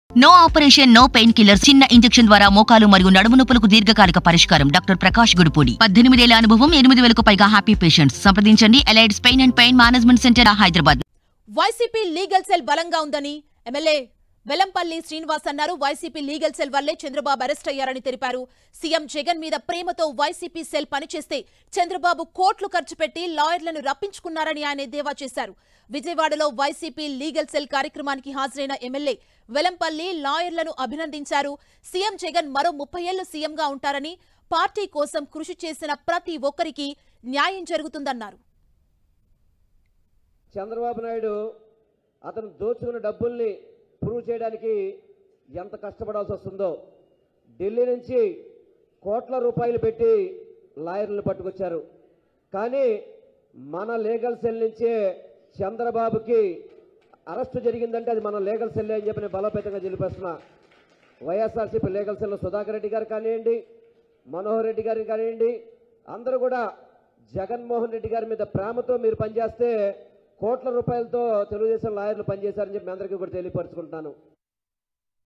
no operation no pain killer చిన్న injection ద్వారా మోకాలు మరియు నడుము నొప్పులకు దీర్ఘకాలిక పరిష్కారం డాక్టర్ ప్రకాష్ గుడిపూడి పద్దెనిమిదేళ్ల అనుభవం ఎనిమిది వేలకు పైగా హ్యాపీ పేషెంట్స్ సంప్రదించండి Allied's pain and pain management centre Hyderabad YCP legal cell బలంగా ఉందని ఎమ్మెల్యే వెల్లంపల్లి శ్రీనివాస్ అన్నారు వైసీపీ లీగల్ సెల్ వల్లే చంద్రబాబు అరెస్ట్ అయ్యారని తెలిపారు సీఎం జగన్ మీద ప్రేమతో వైసీపీ సెల్ పనిచేస్తే చంద్రబాబు కోట్లు ఖర్చు పెట్టి లాయర్లను రప్పించుకున్నారని ఆయన ఎద్దేవా చేశారు విజయవాడలో వైసీపీ లీగల్ సెల్ కార్యక్రమానికి హాజరైన ఎమ్మెల్యే వెల్లంపల్లి లాయర్లను అభినందించారు సీఎం జగన్ మరో ముప్పై ఏళ్లు సీఎంగా ఉంటారని పార్టీ కోసం కృషి చేసిన ప్రతి ఒక్కరికి న్యాయం జరుగుతుందన్నారు చంద్రబాబు నాయుడు అతను దోచుకున్న డబ్బుల్ని ప్రూవ్ చేయడానికి ఎంత కష్టపడాల్సి వస్తుందో ఢిల్లీ నుంచి కోట్ల రూపాయలు పెట్టి లాయర్లను పట్టుకొచ్చారు కానీ మన లీగల్ సెల్ నుంచే చంద్రబాబుకి అరెస్ట్ జరిగిందంటే అది మన లీగల్ సెల్లే అని చెప్పి నేను బలోపేతంగా తెలిపేస్తున్నా YSRCP legal cell Sudhakar Reddy గారు కానివ్వండి మనోహర్ రెడ్డి గారు కానివ్వండి అందరూ కూడా జగన్మోహన్ రెడ్డి గారి మీద ప్రేమతో మీరు పనిచేస్తే కోట్ల రూపాయలతో తెలుగుదేశం లాయర్లు పనిచేశారని చెప్పి మీ అందరికీ కూడా తెలియపరుచుకుంటున్నాను